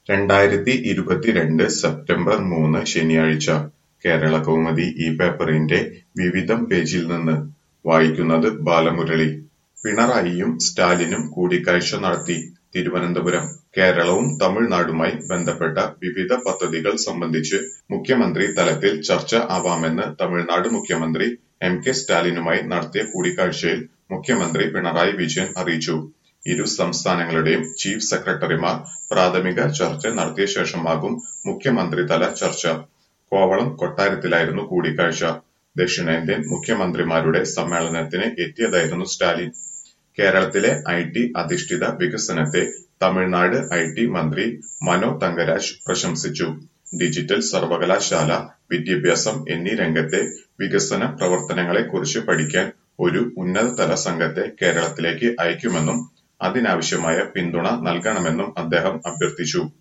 രണ്ടായിരത്തി ഇരുപത്തിരണ്ട് സെപ്റ്റംബർ മൂന്ന് ശനിയാഴ്ച കേരളകൗമുദി ഈ പേപ്പറിന്റെ വിവിധം പേജിൽ നിന്ന് വായിക്കുന്നത് ബാലമുരളി പിണറായിയും സ്റ്റാലിനും കൂടിക്കാഴ്ച നടത്തി തിരുവനന്തപുരം കേരളവും തമിഴ്നാടുമായി ബന്ധപ്പെട്ട വിവിധ പദ്ധതികൾ സംബന്ധിച്ച് മുഖ്യമന്ത്രി തലത്തിൽ ചർച്ച ആവാമെന്ന് തമിഴ്നാട് മുഖ്യമന്ത്രി എം കെ സ്റ്റാലിനുമായി നടത്തിയ കൂടിക്കാഴ്ചയിൽ മുഖ്യമന്ത്രി പിണറായി വിജയൻ അറിയിച്ചു ഇരു സംസ്ഥാനങ്ങളുടെയും ചീഫ് സെക്രട്ടറിമാർ പ്രാഥമിക ചർച്ച നടത്തിയ ശേഷമാകും മുഖ്യമന്ത്രിതല ചർച്ച കോവളം കൊട്ടാരത്തിലായിരുന്നു കൂടിക്കാഴ്ച ദക്ഷിണേന്ത്യൻ മുഖ്യമന്ത്രിമാരുടെ സമ്മേളനത്തിന് എത്തിയതായിരുന്നു സ്റ്റാലിൻ കേരളത്തിലെ ഐ ടി അധിഷ്ഠിത വികസനത്തെ തമിഴ്നാട് ഐ ടി മന്ത്രി മനോ തങ്കരാജ് പ്രശംസിച്ചു ഡിജിറ്റൽ സർവകലാശാല വിദ്യാഭ്യാസം എന്നീ രംഗത്തെ വികസന പ്രവർത്തനങ്ങളെക്കുറിച്ച് പഠിക്കാൻ ഒരു ഉന്നതതല സംഘത്തെ കേരളത്തിലേക്ക് അയക്കുമെന്നും അതിനാവശ്യമായ പിന്തുണ നൽകണമെന്നും അദ്ദേഹം അഭ്യർത്ഥിച്ചു